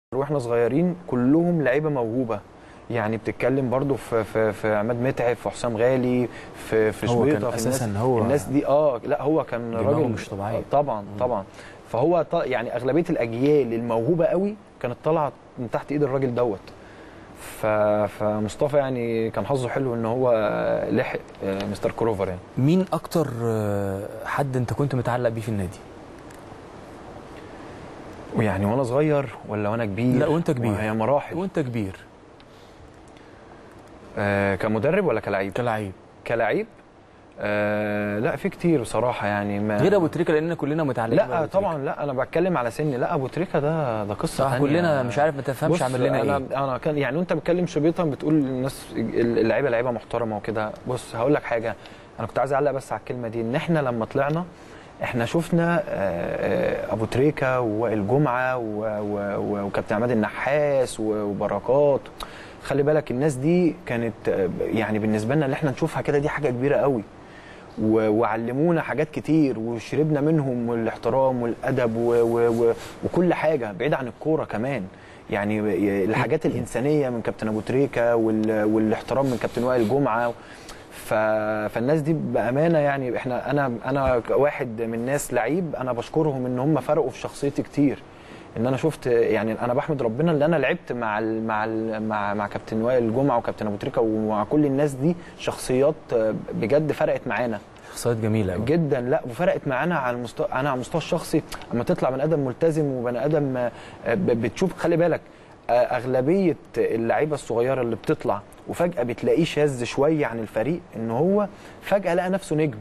واحنا صغيرين كلهم لعيبه موهوبه يعني بتتكلم برضو في في في عماد متعب في حسام غالي في في هو كان شبيطه في أساساً الناس هو- الناس دي اه لا هو كان دماغه راجل مش طبيعية. طبعا طبعا فهو ط- يعني اغلبيه الاجيال الموهوبه قوي كانت طالعه من تحت ايد الراجل دوت ف... فمصطفى يعني كان حظه حلو ان هو لحق آه، مستر كروفر يعني مين اكتر آه، حد انت كنت متعلق بيه في النادي ويعني وانا صغير ولا وانا كبير لا، وأنت كبير. هي مراحل وانت كبير آه كمدرب ولا كلعيب كلاعب كلعيب آه لا في كتير بصراحه يعني ما غير ابو تريكه لان كلنا متعلقين لا بأبو تريكة. طبعا لا انا بتكلم على سني لا ابو تريكه ده ده قصه صح تانية. كلنا مش عارف ما تفهمش بص، عمل لنا انا ايه انا كان يعني وانت بتكلم شبيطه بتقول الناس اللعيبه لعيبه محترمه وكده بص هقول لك حاجه انا كنت عايز اعلق بس على الكلمه دي ان احنا لما طلعنا احنا شفنا آه، آه، ابو تريكه ووائل جمعه و- و- و- وكابتن عماد النحاس و- وبركات خلي بالك الناس دي كانت آه، يعني بالنسبه لنا اللي احنا نشوفها كده دي حاجه كبيره قوي و- وعلمونا حاجات كتير وشربنا منهم الاحترام والادب و و و وكل حاجه بعيد عن الكوره كمان يعني الحاجات الانسانيه من كابتن ابو تريكه وال... والاحترام من كابتن وائل جمعه ف... فالناس دي بامانه يعني احنا انا انا واحد من ناس لعيب انا بشكرهم ان هم فرقوا في شخصيتي كتير ان انا شفت يعني انا بحمد ربنا ان انا لعبت مع ال مع ال مع مع كابتن وائل جمعه وكابتن ابو تريكه ومع كل الناس دي شخصيات بجد فرقت معانا شخصيات جميله قوي جدا لا وفرقت معانا على المستوى انا على المستوى الشخصي اما تطلع بني ادم ملتزم وبني ادم آه، ب- بتشوف خلي بالك آه، اغلبيه اللعيبه الصغيره اللي بتطلع وفجاه بتلاقيه شاذ شويه عن الفريق ان هو فجاه لقى نفسه نجم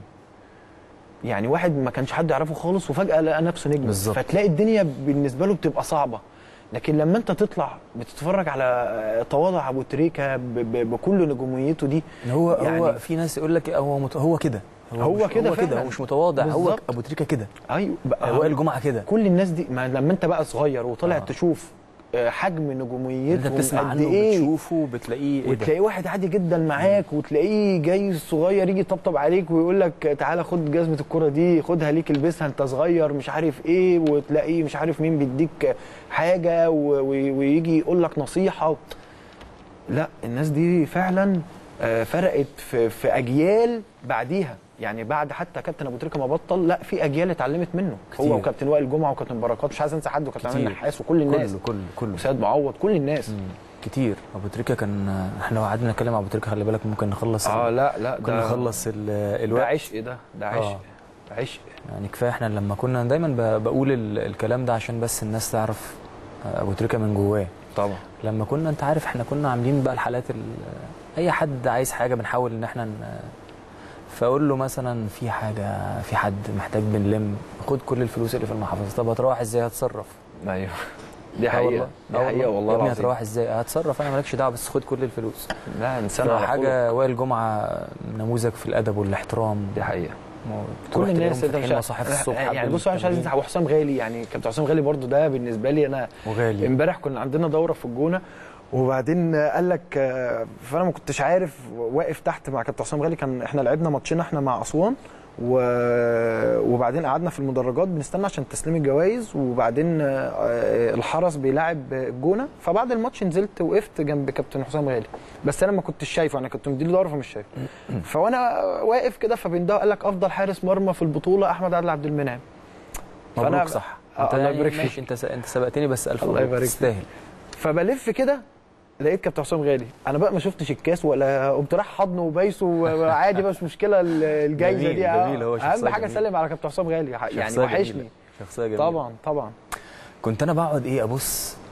يعني واحد ما كانش حد يعرفه خالص وفجاه لقى نفسه نجم بالظبط. فتلاقي الدنيا بالنسبه له بتبقى صعبه لكن لما انت تطلع بتتفرج على آه، تواضع ابو تريكه ب- ب- بكل نجوميته دي هو هو يعني- في ناس يقول لك هو مت... هو كده هو مش- كده هو كده فعلاً. هو مش متواضع هو بالظبط. ابو تريكه كده ايوه بقى وائل جمعه كده كل الناس دي ما لما انت بقى صغير وطالع آه. آه. تشوف آه، حجم نجوميته انت بتسمع قد عنه ايه بتشوفه بتلاقيه ايه ده وتلاقيه واحد عادي جدا معاك وتلاقيه جاي صغير يجي يطبطب عليك ويقول لك تعالى خد جزمه الكره دي خدها ليك البسها انت صغير مش عارف ايه وتلاقيه مش عارف مين بيديك حاجه و- و- ويجي يقول لك نصيحه لا الناس دي فعلا آه، فرقت في, في اجيال بعديها يعني بعد حتى كابتن ابو تريكه ما بطل لا في اجيال اتعلمت منه كتير. هو وكابتن وائل جمعه وكابتن بركات مش عايز انسى حد وكابتن عماد كتير. النحاس وكل الناس كله كله كله وسيد معوض كل الناس مم. كتير ابو تريكه كان احنا لو قعدنا نتكلم عن ابو تريكه خلي بالك ممكن نخلص اه لا لا ممكن ده نخلص ال- ده الوقت عشق ده ده عشق آه. عشق يعني كفايه احنا لما كنا دايما ب- بقول ال- الكلام ده عشان بس الناس تعرف آه، ابو تريكه من جواه طبعا لما كنا انت عارف احنا كنا عاملين بقى الحالات ال- اي حد عايز حاجه بنحاول ان احنا ن- فاقول له مثلا في حاجه في حد محتاج بنلم خد كل الفلوس اللي في المحافظه طب هتروح ازاي هتصرف ايوه دي آه حقيقه والله. دي آه حقيقه والله يا ابني العظيم هتروح ازاي هتصرف انا مالكش دعوه بس خد كل الفلوس لا انسان على خلق. حاجه وائل جمعه نموذج في الادب والاحترام دي حقيقه تروح كل الناس تلاقيهم انت فاتحين مش مصاحف الصبح يعني قبل بص انا مش عايز التمرين. انسى وحسام غالي يعني كابتن حسام غالي برضو ده بالنسبه لي انا وغالي امبارح كنا عندنا دوره في الجونه وبعدين قال لك آه، فانا ما كنتش عارف واقف تحت مع كابتن حسام غالي كان احنا لعبنا ماتشين احنا مع اسوان و... وبعدين قعدنا في المدرجات بنستنى عشان تسليم الجوائز وبعدين آه، الحرس بيلاعب الجونه فبعد الماتش نزلت وقفت جنب كابتن حسام غالي بس انا ما كنتش شايفه انا كنت مديله دوره فمش شايفه فوانا واقف كده فبيندهوا قال لك افضل حارس مرمى في البطوله احمد عادل عبد المنعم مبروك صح آه، انت الله يعني يبارك فيك. ماشي انت س... انت سبقتني بس الف الله مبروك يبارك فيك. تستاهل فبلف كده لقيت كابتن حسام غالي انا بقى ما شفتش الكاس ولا قمت رايح حضنه وبايسه وعادي بقى مش مشكله ال- الجايزه جميل، دي آه. جميل، هو اهم شخصية حاجه جميلة. اسلم على كابتن حسام غالي يعني شخصية وحشني جميلة. شخصيه جميله طبعا طبعا كنت انا بقعد ايه ابص